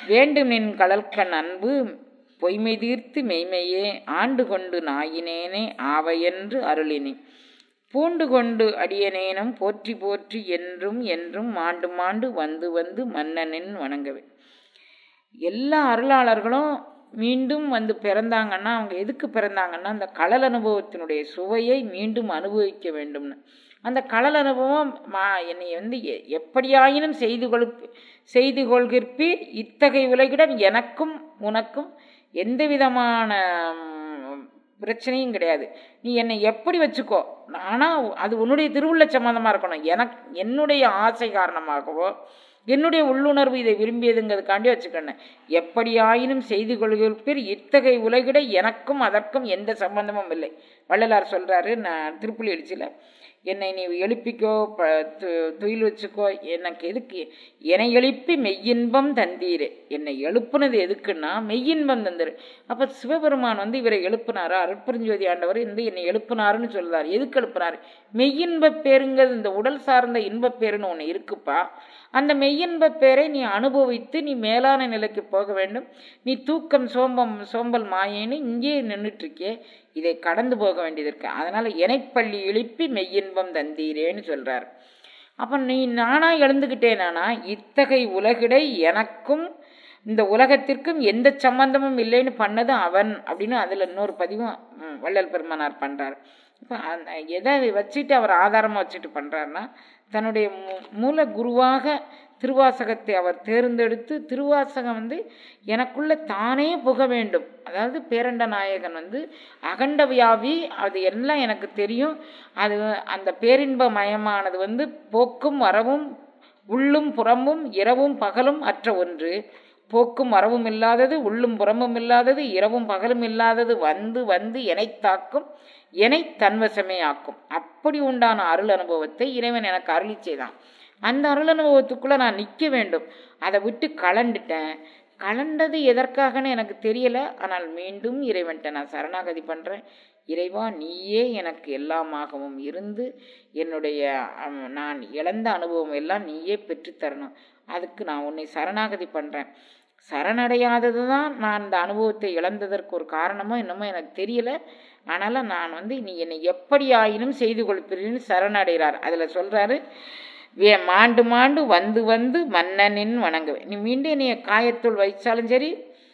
வேண்டும் நின் கடல்கண் அன்பு பொய்மை தீர்த்து மெய்மையே ஆண்டு கொண்டு நாயினேனே ஆவையென்று அருளினி பூண்டு கொண்டு அடியனேனும் போற்றி போற்றி என்றும் என்றும் மாண்டு மாண்டு வந்து வந்து மன்னனின் வணங்கவே எல்லா அருளாளர்களும் மீண்டும் வந்து பிறந்தாங்கன்னா அவங்க எதுக்கு பிறந்தாங்கன்னா அந்த கடல் அனுபவத்தினுடைய சுவையை மீண்டும் அனுபவிக்க வேண்டும்னு அந்த கடல் அனுபவம் மா என்னை வந்து எ- எப்படியாயினும் செய்து கொள் செய்து கொள்கிற்பி இத்தகைய உலகிடம் எனக்கும் உனக்கும் எந்த விதமான ம், பிரச்சனையும் கிடையாது நீ என்னை எப்படி வச்சுக்கோ ஆனால் அது உன்னுடைய திருவுள்ள சம்மந்தமாக இருக்கணும் எனக்கு என்னுடைய ஆசை காரணமாகவோ என்னுடைய உள்ளுணர்வு இதை விரும்பியதுங்கிறதுக்காண்டி வச்சுக்கணும் எப்படியாயினும் செய்து கொள்கிற இத்தகைய உலகிட எனக்கும் அதற்கும் எந்த சம்பந்தமும் இல்லை வள்ளலார் சொல்றாரு நான் திருப்புலி எழுச்சியில் என்னை நீ எழுப்பிக்கோ ப து துயில் வச்சுக்கோ எனக்கு எதுக்கு என்னை எழுப்பி மெய்யின்பம் தந்தீரு என்னை எழுப்புனது எதுக்குன்னா மெய்யின்பம் தந்துரு அப்போ சிவபெருமான் வந்து இவரை எழுப்புனாரா அருட்பெருஞ்சோதி ஆண்டவர் வந்து என்னை எழுப்புனாருன்னு சொல்றாரு எதுக்கு எழுப்புனாரு மெய்யின்பப் பேருங்கிறது இந்த உடல் சார்ந்த இன்பப் பேருன்னு ஒன்று இருக்குப்பா அந்த மெய்யின்பப் பேரை நீ அனுபவித்து நீ மேலான நிலைக்கு போக வேண்டும் நீ தூக்கம் சோம்பம் சோம்பல் மாயேன்னு இங்கேயே நின்றுட்டு இருக்கே இதை கடந்து போக வேண்டியது இருக்கு அதனால இணைப்பள்ளி எழுப்பி மெய்யின்பம் தந்தீரேன்னு சொல்றார் அப்போ நீ நானா எழுந்துக்கிட்டேனானா இத்தகைய உலகிடை எனக்கும் இந்த உலகத்திற்கும் எந்த சம்பந்தமும் இல்லைன்னு பண்ணது அவன் அப்படின்னு அதில் இன்னொரு பதிவும் ம், வள்ளல் பெருமானார் பண்ணுறார் இப்போ அந்த எதை வச்சுட்டு அவர் ஆதாரமாக வச்சுட்டு பண்ணுறாருன்னா தன்னுடைய மூ மூல குருவாக திருவாசகத்தை அவர் தேர்ந்தெடுத்து திருவாசகம் வந்து எனக்குள்ள தானே புக வேண்டும் அதாவது பேரண்ட நாயகன் வந்து அகண்ட வியாபி அது எல்லாம் எனக்கு தெரியும் அது அந்த பேரின்ப மயமானது வந்து போக்கும் வரவும் உள்ளும் புறமும் இரவும் பகலும் அற்ற ஒன்று போக்கும் வரவும் இல்லாதது உள்ளும் புறமும் இல்லாதது இரவும் பகலும் இல்லாதது வந்து வந்து எனை தாக்கும் எனை தன்வசமே ஆக்கும் அப்படி உண்டான அருள் அனுபவத்தை இறைவன் எனக்கு அருளி செய்தான் அந்த அருள் அனுபவத்துக்குள்ளே நான் நிற்க வேண்டும் அதை விட்டு கலண்டுட்டேன் கலண்டது எதற்காகன்னு எனக்கு தெரியல ஆனால் மீண்டும் இறைவன்கிட்ட நான் சரணாகதி பண்ணுறேன் இறைவா நீயே எனக்கு எல்லாமாகவும் இருந்து என்னுடைய அம், நான் இழந்த அனுபவம் எல்லாம் நீயே பெற்றுத்தரணும் அதுக்கு நான் உன்னை சரணாகதி பண்ணுறேன் சரணடையாதது தான் நான் இந்த அனுபவத்தை இழந்ததற்கு ஒரு காரணமோ என்னமோ எனக்கு தெரியல ஆனாலும் நான் வந்து நீ என்னை எப்படி ஆயினும் செய்து கொடுப்பீர்னு சரணடைகிறார் அதில் சொல்கிறாரு வே மாண்டு மாண்டு வந்து வந்து மன்னனின் வணங்குவேன் நீ மீண்டும் என்னைய காயத்துள் வைச்சாலும் சரி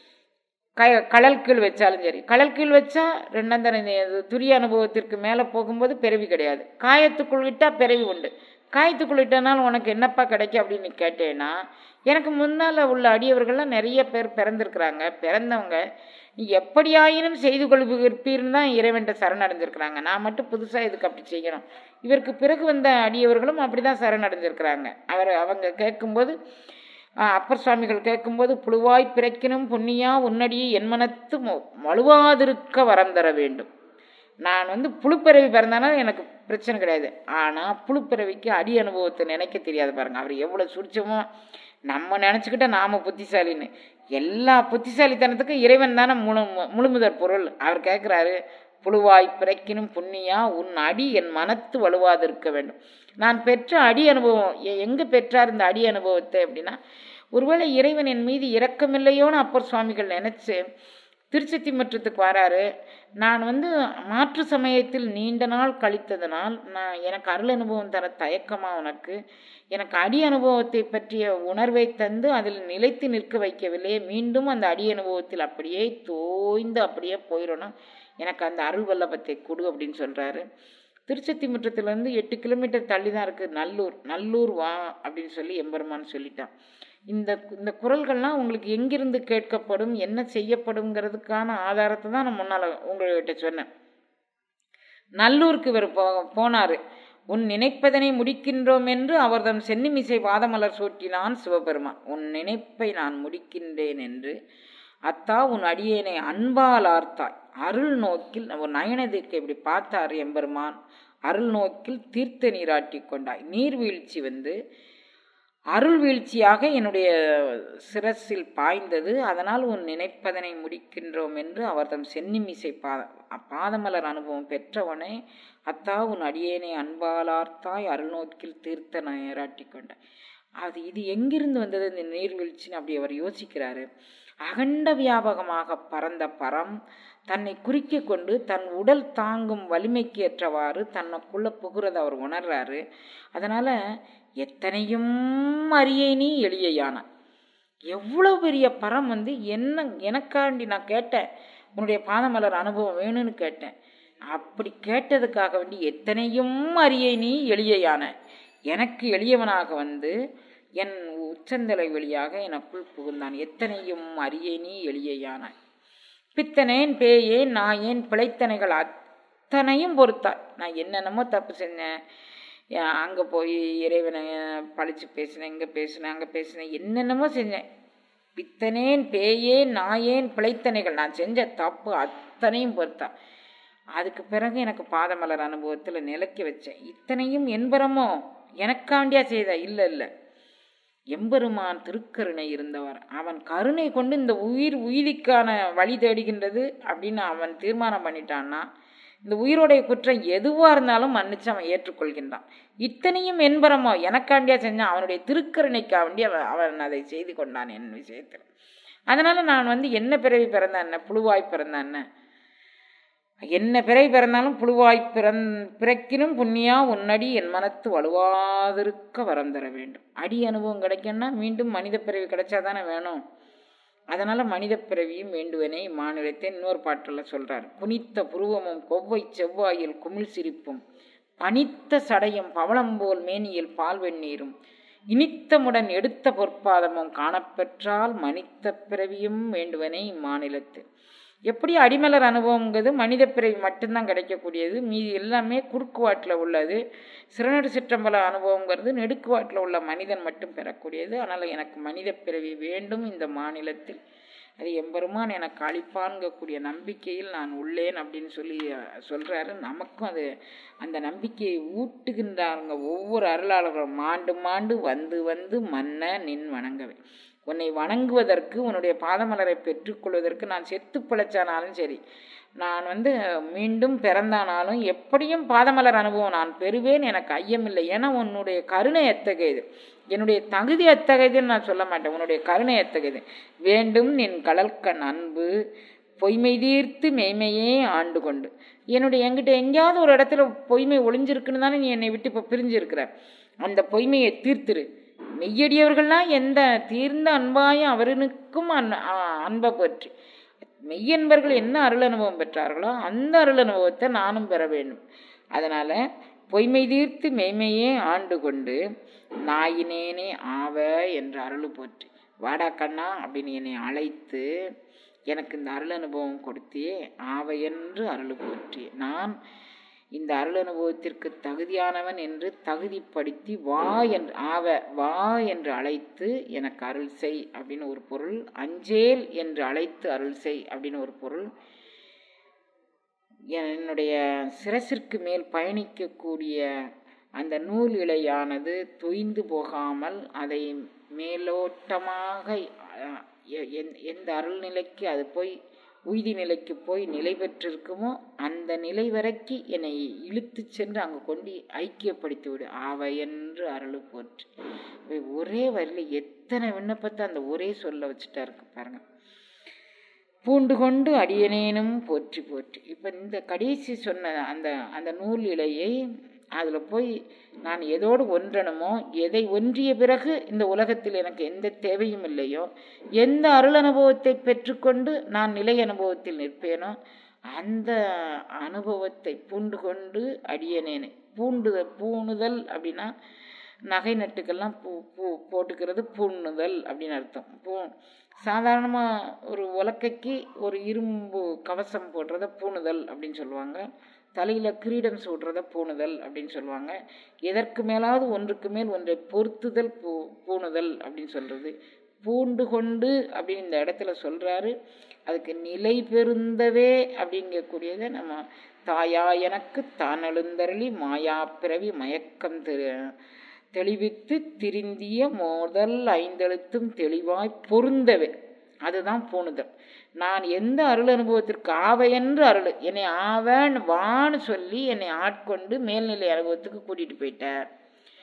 க கடல் கீழ் வச்சாலும் சரி கடல் கீழ் வச்சா ரெண்டாம் தரம் இது துரிய அனுபவத்திற்கு மேலே போகும்போது பிறவி கிடையாது காயத்துக்குள் விட்டால் பிறவி உண்டு காயத்துக்குள் விட்டனால உனக்கு என்னப்பா கிடைக்கும் அப்படின்னு நீ கேட்டேன்னா எனக்கு முன்னால் உள்ள அடியவர்கள்லாம் நிறைய பேர் பிறந்திருக்கிறாங்க பிறந்தவங்க நீ எப்படியாயினும் செய்து கொள்வீர்னு தான் இறைவன்ட்ட சரணடைஞ்சிருக்கிறாங்க நான் மட்டும் புதுசாக இதுக்கு அப்படி செய்யணும் இவருக்கு பிறகு வந்த அடியவர்களும் அப்படி தான் சரணடைஞ்சிருக்கிறாங்க அவர் அவங்க கேட்கும்போது ஆஹ், அப்பர் சுவாமிகள் கேட்கும்போது புழுவாய் பிறக்கினும் புண்ணியா உன்னடியே என் மனத்து மொ- வலுவாதிருக்க வரம் தர வேண்டும் நான் வந்து புழுப்பிறவி பிறந்தானா எனக்கு பிரச்சனை கிடையாது ஆனால் புழுப்பிறவிக்கு அடி அனுபவத்தை நினைக்க தெரியாது பாருங்க அவர் எவ்வளோ சுடிச்சமோ நம்ம நினச்சிக்கிட்ட நாம புத்திசாலின்னு எல்லா புத்திசாலித்தனத்துக்கும் இறைவன் தானே முழு முழுமுதற் பொருள் அவர் கேட்குறாரு புழுவாய் பிறக்கினும் புண்ணியா உன் அடி என் மனத்து வலுவாது இருக்க வேண்டும் நான் பெற்ற அடி அனுபவம் எ- எங்க பெற்றார் இந்த அடி அனுபவத்தை அப்படின்னா ஒருவேளை இறைவன் என் மீது இரக்கமில்லையோன்னு அப்பர் சுவாமிகள் நினைச்சு திருச்செத்தி மற்றத்துக்கு வராரு நான் வந்து மாற்று சமயத்தில் நீண்ட நாள் கழித்ததனால் நான் எனக்கு அருள் அனுபவம் தர தயக்கமா உனக்கு எனக்கு அடி அனுபவத்தை பற்றிய உணர்வை தந்து அதில் நிலைத்து நிற்க வைக்கவில்லை மீண்டும் அந்த அடி அனுபவத்தில் அப்படியே தோய்ந்து அப்படியே போயிடணும் எனக்கு அந்த அருள் வல்லபத்தை கொடு அப்படின்னு சொல்றாரு திருச்செத்தி முற்றத்துலேருந்து எட்டு கிலோமீட்டர் தள்ளி தான் இருக்குது நல்லூர் நல்லூர் வா அப்படின்னு சொல்லி எம்பெருமான் சொல்லிட்டான் இந்த இந்த குரல்கள்லாம் உங்களுக்கு எங்கிருந்து கேட்கப்படும் என்ன செய்யப்படுங்கிறதுக்கான ஆதாரத்தை தான் நான் முன்னால் உங்கள்கிட்ட சொன்னேன் நல்லூருக்கு இவர் போ போனார் உன் நினைப்பதனை முடிக்கின்றோம் என்று அவர்தம் சென்னிமிசை வாதமலர் சூட்டினான் சிவபெருமான் உன் நினைப்பை நான் முடிக்கின்றேன் என்று அத்தா உன் அடியேனை அன்பால் ஆர்த்தாய் அருள் நோக்கில் ஒரு நயனதிற்கு இப்படி பார்த்தார் எம்பெருமான் அருள் நோக்கில் தீர்த்த நீராட்டி கொண்டாய் நீர்வீழ்ச்சி வந்து அருள் வீழ்ச்சியாக என்னுடைய சிரசில் பாய்ந்தது அதனால் உன் நினைப்பதனை முடிக்கின்றோம் என்று அவர் தம் சென்னிமிசை பா பாதமலர் அனுபவம் பெற்றவனே அத்தா உன் அடியேனை அன்பாலார்த்தாய் அருள் நோக்கில் தீர்த்த நேராட்டி கொண்டாய் அது இது எங்கிருந்து வந்தது இந்த நீர்வீழ்ச்சின்னு அப்படி அவர் யோசிக்கிறாரு அகண்ட வியாபகமாக பறந்த பரம் தன்னை குறிக்க கொண்டு தன் உடல் தாங்கும் வலிமைக்கு ஏற்றவாறு தன்னைக்குள்ள புகுறத அவர் உணர்றாரு அதனால எத்தனையும் அறியை நீ எளிய யானை எவ்வளோ பெரிய பரம் வந்து என்ன எனக்காண்டி நான் கேட்டேன் உன்னுடைய பாதமலர் அனுபவம் வேணும்னு கேட்டேன் அப்படி கேட்டதுக்காக வேண்டி எத்தனையும் அறியை நீ எளிய யானை எனக்கு எளியவனாக வந்து என் உச்சந்தலை வழியாக எனக்குள் புகுந்தான் எத்தனையும் அறியை நீ எளிய யானை பித்தனேன் பேயேன் நாயேன் பிழைத்தனைகள் அத்தனையும் பொறுத்தாய் நான் என்னென்னமோ தப்பு செஞ்சேன் அங்கே போய் இறைவனை பழிச்சு பேசினேன் இங்கே பேசினேன் அங்கே பேசினேன் என்னென்னமோ செஞ்சேன் பித்தனேன் பேயேன் நாயேன் பிழைத்தனைகள் நான் செஞ்ச தப்பு அத்தனையும் பொறுத்தா அதுக்கு பிறகு எனக்கு பாதமலர் அனுபவத்தில் நிலைக்க வச்சேன் இத்தனையும் என்பரமோ எனக்காண்டியா செய்த இல்லை இல்லை எம்பெருமான் திருக்கருணை இருந்தவர் அவன் கருணை கொண்டு இந்த உயிர் உயிதிக்கான வழி தேடுகின்றது அப்படின்னு அவன் தீர்மானம் பண்ணிட்டான்னா இந்த உயிரோடைய குற்றம் எதுவாக இருந்தாலும் மன்னிச்சு அவன் ஏற்றுக்கொள்கின்றான் இத்தனையும் என்பரமோ எனக்காண்டியா செஞ்சான் அவனுடைய திருக்கருணைக்காக வேண்டி அவன் அவன் அதை செய்து கொண்டான் என் விஷயத்தில் அதனால் நான் வந்து என்ன பிறவி பிறந்த என்ன புழுவாய் பிறந்த என்ன என்ன பிறை பிறந்தாலும் புழுவாய் பிறந் பிறக்கினும் புண்ணியா உன்னடி என் மனத்து வலுவாதிருக்க வரம் தர வேண்டும் அடி அனுபவம் கிடைக்கணும்னா மீண்டும் மனித பிறவி கிடைச்சாதானே வேணும் அதனால் மனித பிறவியும் வேண்டுவனே இம்மாநிலத்தை இன்னொரு பாட்டில் சொல்கிறார் புனித்த புருவமும் கொவ்வை செவ்வாயில் குமிழ் சிரிப்பும் பனித்த சடையும் பவளம்போல் மேனியில் பால் வெந்நீரும் இனித்தமுடன் எடுத்த பொற்பாதமும் காணப்பெற்றால் மனித பிறவியும் வேண்டுவனே இம்மாநிலத்து எப்படி அடிமலர் அனுபவங்கிறது மனித பிறவி மட்டும்தான் கிடைக்கக்கூடியது மீதி எல்லாமே குறுக்குவாட்டில் உள்ளது சிறுநடு சிற்றம்பல அனுபவங்கிறது நெடுக்குவாட்டில் உள்ள மனிதன் மட்டும் பெறக்கூடியது அதனால் எனக்கு மனித பிறவி வேண்டும் இந்த மாநிலத்தில் அது எம்பெருமான் எனக்கு அளிப்பான்கக்கூடிய நம்பிக்கையில் நான் உள்ளேன் அப்படின்னு சொல்லி சொல்கிறாரு நமக்கும் அது அந்த நம்பிக்கையை ஊட்டுகின்றாருங்க ஒவ்வொரு அருளாளர்களும் மாண்டு மாண்டு வந்து வந்து மன்ன நின் வணங்கவே உன்னை வணங்குவதற்கு உன்னுடைய பாதமலரை பெற்றுக்கொள்வதற்கு நான் செத்து பிழைச்சானாலும் சரி நான் வந்து மீண்டும் பிறந்தானாலும் எப்படியும் பாதமலர் அனுபவம் நான் பெறுவேன் எனக்கு ஐயமில்லை ஏன்னா உன்னுடைய கருணை எத்தகையது என்னுடைய தகுதி எத்தகையதுன்னு நான் சொல்ல மாட்டேன் உன்னுடைய கருணை எத்தகையது வேண்டும் நின் கடல்கண் அன்பு பொய்மை தீர்த்து மெய்மையே ஆண்டு கொண்டு என்னுடைய என்கிட்ட எங்கேயாவது ஒரு இடத்துல பொய்மை ஒளிஞ்சிருக்குன்னு தானே நீ என்னை விட்டு இப்போ பிரிஞ்சிருக்கிற அந்த பொய்மையை தீர்த்துரு மெய்யடியவர்கள்லாம் எந்த தீர்ந்த அன்பாயும் அவருக்கும் அன் அன்பை பற்றி மெய்யன்பர்கள் என்ன அருள் அனுபவம் பெற்றார்களோ அந்த அருள் அனுபவத்தை நானும் பெற வேண்டும் அதனால் பொய்மை தீர்த்து மெய்மையே ஆண்டு கொண்டு நாயினேனே ஆவ என்ற அருள் போற்றி வாடா கண்ணா அப்படின்னு என்னை அழைத்து எனக்கு இந்த அருள் அனுபவம் கொடுத்தியே ஆவையென்று அருள் போற்றி நான் இந்த அருள் அனுபவத்திற்கு தகுதியானவன் என்று தகுதிப்படுத்தி வா என்று ஆவ வா என்று அழைத்து எனக்கு அருள் செய் அப்படின்னு ஒரு பொருள் அஞ்சேல் என்று அழைத்து அருள் செய் அப்படின்னு ஒரு பொருள் என்னுடைய சிரசிற்கு மேல் பயணிக்கக்கூடிய அந்த நூல் இலையானது தொய்ந்து போகாமல் அதை மேலோட்டமாக எந்த அருள்நிலைக்கு அது போய் உய்தி நிலைக்கு போய் நிலை பெற்றிருக்குமோ அந்த நிலை வரைக்கு என்னை இழுத்து சென்று அங்கே கொண்டு ஐக்கியப்படுத்தி விடு ஆவை என்று அருள் போற்று ஒரே வரியில் எத்தனை விண்ணப்பத்தை அந்த ஒரே சொல்ல வச்சுட்டா இருக்கு பாருங்க பூண்டு கொண்டு அடியனேனும் போற்றி போற்றி இப்போ இந்த கடைசி சொன்ன அந்த அந்த நூல் இலையை அதில் போய் நான் எதோடு ஒன்றணுமோ எதை ஒன்றிய பிறகு இந்த உலகத்தில் எனக்கு எந்த தேவையும் இல்லையோ எந்த அருள் அனுபவத்தை பெற்றுக்கொண்டு நான் நிலை அனுபவத்தில் நிற்பேனோ அந்த அனுபவத்தை பூண்டு கொண்டு அடியனேனே பூண்டு பூணுதல் அப்படின்னா நகை நட்டுக்கெல்லாம் பூ பூ போட்டுக்கிறது பூணுதல் அப்படின்னு அர்த்தம் பூ சாதாரணமாக ஒரு உலக்கைக்கு ஒரு இரும்பு கவசம் போடுறத பூணுதல் அப்படின்னு சொல்லுவாங்க தலையில் கிரீடம் சூடுறத பூணுதல் அப்படின்னு சொல்லுவாங்க எதற்கு மேலாவது ஒன்றுக்கு மேல் ஒன்றை பொருத்துதல் பூ பூணுதல் அப்படின்னு சொல்கிறது பூண்டு கொண்டு அப்படின்னு இந்த இடத்துல சொல்கிறாரு அதுக்கு நிலை பெருந்தவே அப்படிங்கக்கூடியதை நம்ம தாயா எனக்கு தான் எழுந்தருளி மாயா பிறவி மயக்கம் தெரி தெளிவித்து திருந்திய மோதல் ஐந்தெழுத்தும் தெளிவாய் பொருந்தவே அதுதான் பூணுதல் நான் எந்த அருள் அனுபவத்திற்கு ஆவையென்று அருள் என்னை ஆவன் வான்னு சொல்லி என்னை ஆட்கொண்டு மேல்நிலை அனுபவத்துக்கு கூட்டிகிட்டு போயிட்டார்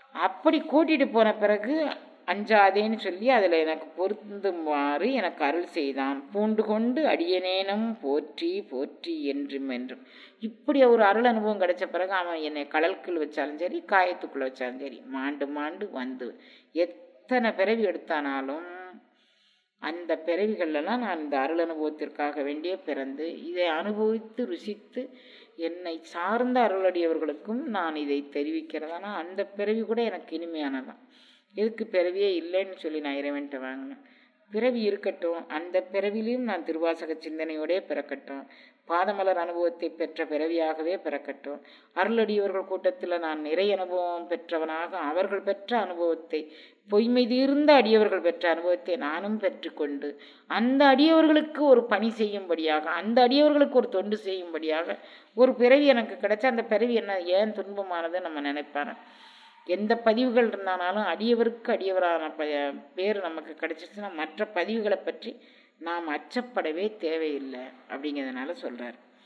அப்படி கூட்டிகிட்டு போன பிறகு அஞ்சாதேன்னு சொல்லி அதில் எனக்கு பொருந்துமாறு எனக்கு அருள் செய்தான் பூண்டு கொண்டு அடியனேனும் போற்றி போற்றி என்றும் என்றும் இப்படி ஒரு அருள் அனுபவம் கிடைச்ச பிறகு அவன் என்னை கடலுக்குள் வச்சாலும் சரி காயத்துக்குள்ளே வச்சாலும் சரி மாண்டு மாண்டு வந்து எத்தனை பிறவி எடுத்தானாலும் அந்த பிறவிகளெல்லாம் நான் இந்த அருள் அனுபவத்திற்காக வேண்டிய பிறந்து இதை அனுபவித்து ருசித்து என்னை சார்ந்த அருளடியவர்களுக்கும் நான் இதை தெரிவிக்கிறதானா அந்த பிறவி கூட எனக்கு இனிமையானதான் எதுக்கு பிறவியே இல்லைன்னு சொல்லி நான் இறைவன்ட்ட வாங்கினேன் பிறவி இருக்கட்டும் அந்த பிறவிலையும் நான் திருவாசக சிந்தனையோடே பிறக்கட்டும் பாதமலர் அனுபவத்தை பெற்ற பிறவியாகவே பிறக்கட்டும் அருளடியவர்கள் கூட்டத்தில் நான் நிறை அனுபவம் பெற்றவனாக அவர்கள் பெற்ற அனுபவத்தை பொய்மை தீர்ந்த அடியவர்கள் பெற்ற அனுபவத்தை நானும் பெற்றுக்கொண்டு அந்த அடியவர்களுக்கு ஒரு பணி செய்யும்படியாக அந்த அடியவர்களுக்கு ஒரு தொண்டு செய்யும்படியாக ஒரு பிறவி எனக்கு கிடைச்சா அந்த பிறவி என்ன ஏன் துன்பமானது நம்ம நினைப்பாரு எந்த பதிவுகள் இருந்தாலும் அடியவருக்கு அடியவரான ப பேர் நமக்கு கிடைச்சிச்சுன்னா மற்ற பதிவுகளை பற்றி நாம் அச்சப்படவே தேவையில்லை அப்படிங்கிறதுனால சொல்கிறார்